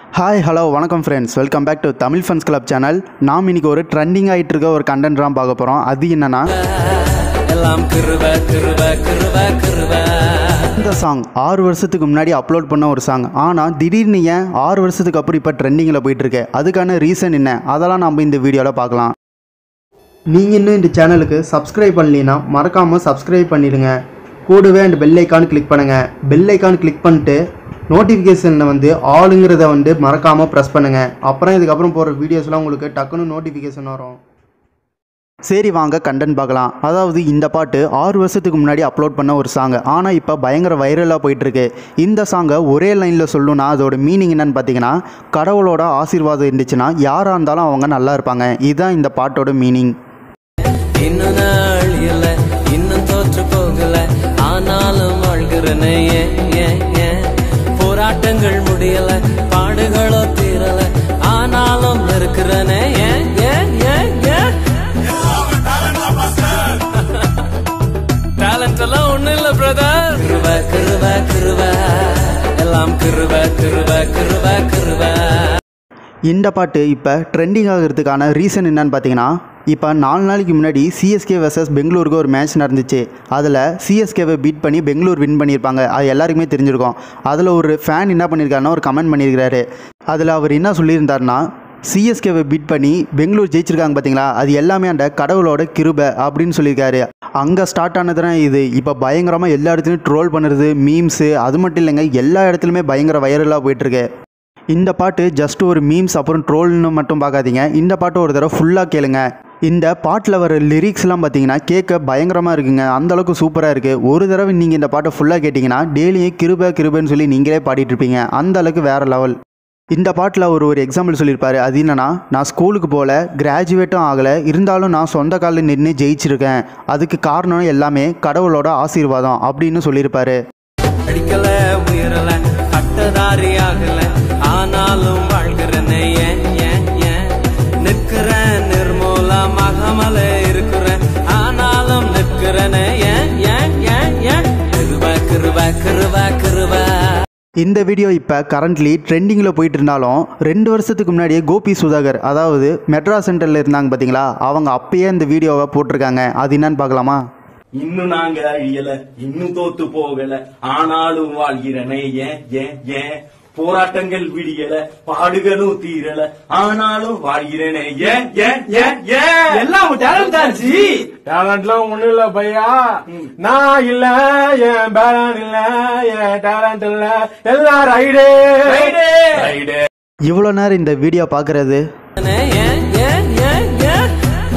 hi hello வணக்கம் friends welcome back to Tamil fans club channel நாம் இன்னைக்கு ஒரு ட்ரெண்டிங் ஆகிட்டு இருக்க ஒரு கண்டென்ட் தான் பார்க்க போகிறோம் அது என்னன்னா எல்லாம் கிருப கிருப கிருப கிருப இந்த சாங் ஆறு வருஷத்துக்கு முன்னாடி அப்லோட் பண்ண ஒரு சாங் ஆனால் திடீர்னு ஏன் ஆறு வருஷத்துக்கு அப்புறம் இப்போ ட்ரெண்டிங்கில் போயிட்டு இருக்கு அதுக்கான ரீசன் என்ன அதெல்லாம் நம்ம இந்த வீடியோவில் பார்க்கலாம் நீங்கள் இன்னும் இந்த சேனலுக்கு சப்ஸ்கிரைப் பண்ணலனா மறக்காமல் சப்ஸ்கிரைப் பண்ணிடுங்க கூடவே அந்த பெல் ஐக்கான் கிளிக் பண்ணுங்கள் பெல் ஐக்கான் கிளிக் பண்ணிட்டு நோட்டிஃபிகேஷனில் வந்து ஆளுங்கிறத வந்து மறக்காமல் ப்ரெஸ் பண்ணுங்கள் அப்புறம் இதுக்கப்புறம் போகிற வீடியோஸ்லாம் உங்களுக்கு டக்குன்னு நோட்டிஃபிகேஷன் வரும் சரி வாங்க கண்டென்ட் பார்க்கலாம் அதாவது இந்த பாட்டு ஆறு வருஷத்துக்கு முன்னாடி அப்லோட் பண்ண ஒரு சாங் ஆனால் இப்போ பயங்கர வைரலாக போயிட்டுருக்கு இந்த சாங்கை ஒரே லைனில் சொல்லணும்னா அதோட மீனிங் என்னன்னு பார்த்தீங்கன்னா கடவுளோட ஆசீர்வாதம் இருந்துச்சுன்னா யாராக இருந்தாலும் அவங்க நல்லா இருப்பாங்க இதுதான் இந்த பாட்டோட மீனிங் இன்னும் நாள் இல்ல இன்னும் தோற்று போகல ஆனாலும் வாழ்கிறனே ஏன் ஏன் ஏன் போராட்டங்கள் முடியல பாடுகளோ தீரல ஆனாலும் இருக்கிறனே ஏன் ஏன் ஏன் ஏன் டேலண்ட் எல்லாம் ஒண்ணு இல்ல பிரதர் கிருப கிருப கிருப எல்லாம் கிருப கிருப கிருப கிருப இந்த பாட்டு இப்போ ட்ரெண்டிங் ஆகிறதுக்கான ரீசன் என்னன்னு பார்த்தீங்கன்னா இப்போ நாலு நாளைக்கு முன்னாடி சிஎஸ்கே வர்சஸ் பெங்களூருக்கு ஒரு மேட்ச் நடந்துச்சு அதில் சிஎஸ்கேவை பீட் பண்ணி பெங்களூர் வின் பண்ணியிருப்பாங்க அது எல்லாருக்குமே தெரிஞ்சிருக்கும் அதில் ஒரு ஃபேன் என்ன பண்ணியிருக்காருன்னா ஒரு கமெண்ட் பண்ணியிருக்காரு அதில் அவர் என்ன சொல்லியிருந்தாருன்னா சிஎஸ்கேவை பீட் பண்ணி பெங்களூர் ஜெயிச்சிருக்காங்க பார்த்தீங்களா அது எல்லாமே அந்த கடவுளோட கிருபை அப்படின்னு சொல்லியிருக்காரு அங்கே ஸ்டார்ட் ஆனது தான் இது இப்போ பயங்கரமாக எல்லா இடத்துலையும் ட்ரோல் பண்ணுறது மீம்ஸு அது மட்டும் இல்லைங்க எல்லா இடத்துலையுமே பயங்கர வைரலாக போயிட்டுருக்கு இந்த பாட்டு ஜஸ்ட் ஒரு மீம்ஸ் அப்புறம் ட்ரோல்னு மட்டும் பார்க்காதீங்க இந்த பாட்டு ஒரு தடவை ஃபுல்லாக கேளுங்க இந்த பாட்டில் வர லிரிக்ஸ்லாம் பார்த்தீங்கன்னா கேட்க பயங்கரமாக இருக்குங்க அந்த அளவுக்கு சூப்பராக இருக்குது ஒரு தடவை நீங்கள் இந்த பாட்டை ஃபுல்லாக கேட்டிங்கன்னா டெய்லியும் கிருப கிருபன்னு சொல்லி நீங்களே பாடிட்டு இருப்பீங்க அந்த அளவுக்கு வேறு லெவல் இந்த பாட்டில் அவர் ஒரு எக்ஸாம்பிள் சொல்லியிருப்பாரு அது என்னன்னா நான் ஸ்கூலுக்கு போகல கிராஜுவேட்டும் ஆகலை இருந்தாலும் நான் சொந்த காலில் நின்று ஜெயிச்சிருக்கேன் அதுக்கு காரணம் எல்லாமே கடவுளோட ஆசீர்வாதம் அப்படின்னு சொல்லியிருப்பாரு அடிக்கல உயரல பட்டதாரி ஆகல ஆனாலும் வாழ்கிறனே ஏன் ஏன் ஏன் நிற்கிறேன் நிர்மூலமாகாமல இருக்கிறேன் ஆனாலும் நிற்கிறனே ஏன் ஏன் ஏன் ஏன் கிருப கிருப கிருப கிருப இந்த வீடியோ இப்போ கரண்ட்லி ட்ரெண்டிங்கில் போயிட்டு இருந்தாலும் ரெண்டு வருஷத்துக்கு முன்னாடியே கோபி சுதாகர் அதாவது மெட்ராஸ் சென்டரில் இருந்தாங்க பார்த்தீங்களா அவங்க அப்பயே இந்த வீடியோவை போட்டிருக்காங்க அது என்னன்னு பார்க்கலாமா இன்னும் நாங்க அழியல இன்னும் தோத்து போகல ஆனாலும் வாழ்கிறனே ஏன் ஏன் ஏன் போராட்டங்கள் விடியல பாடுகளும் தீரல ஆனாலும் வாழ்கிறனே ஏன் ஏன் ஏன் ஏன் எல்லாம் டேலண்ட் தான்ச்சி டேலண்ட்லாம் ஒண்ணும் இல்ல பையா நான் இல்ல என் பேலன் இல்ல என் டேலண்ட் இல்ல எல்லாம் ரைடே ரைடே இவ்வளோ நேரம் இந்த வீடியோ பார்க்குறது ஏன் ஏன் ஏன் ஏன்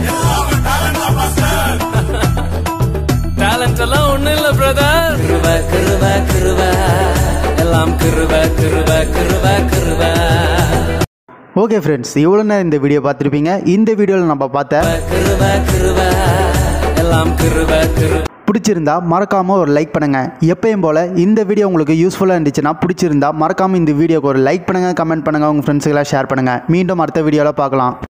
டேலண்ட் எல்லாம் ஒண்ணு இல்ல பிரதர் கிருப கிருப கிருப எல்லாம் கிருப கிருப கிருப கிருப ஓகே ஃப்ரெண்ட்ஸ் இவ்வளோ நேரம் இந்த வீடியோ பார்த்துருப்பீங்க இந்த வீடியோவில் நம்ம பார்த்த கிருப கிருப எல்லாம் கிருப கிருப பிடிச்சிருந்தா மறக்காமல் ஒரு லைக் பண்ணுங்கள் எப்பயும் போல் இந்த வீடியோ உங்களுக்கு யூஸ்ஃபுல்லாக இருந்துச்சுன்னா பிடிச்சிருந்தா மறக்காமல் இந்த வீடியோக்கு ஒரு லைக் பண்ணுங்கள் கமெண்ட் பண்ணுங்கள் உங்கள் ஃப்ரெண்ட்ஸுக்கெல்லாம் ஷேர் பண்ணுங்கள் மீண்டும் அடுத்த வீடியோவில் பார்க்கலாம்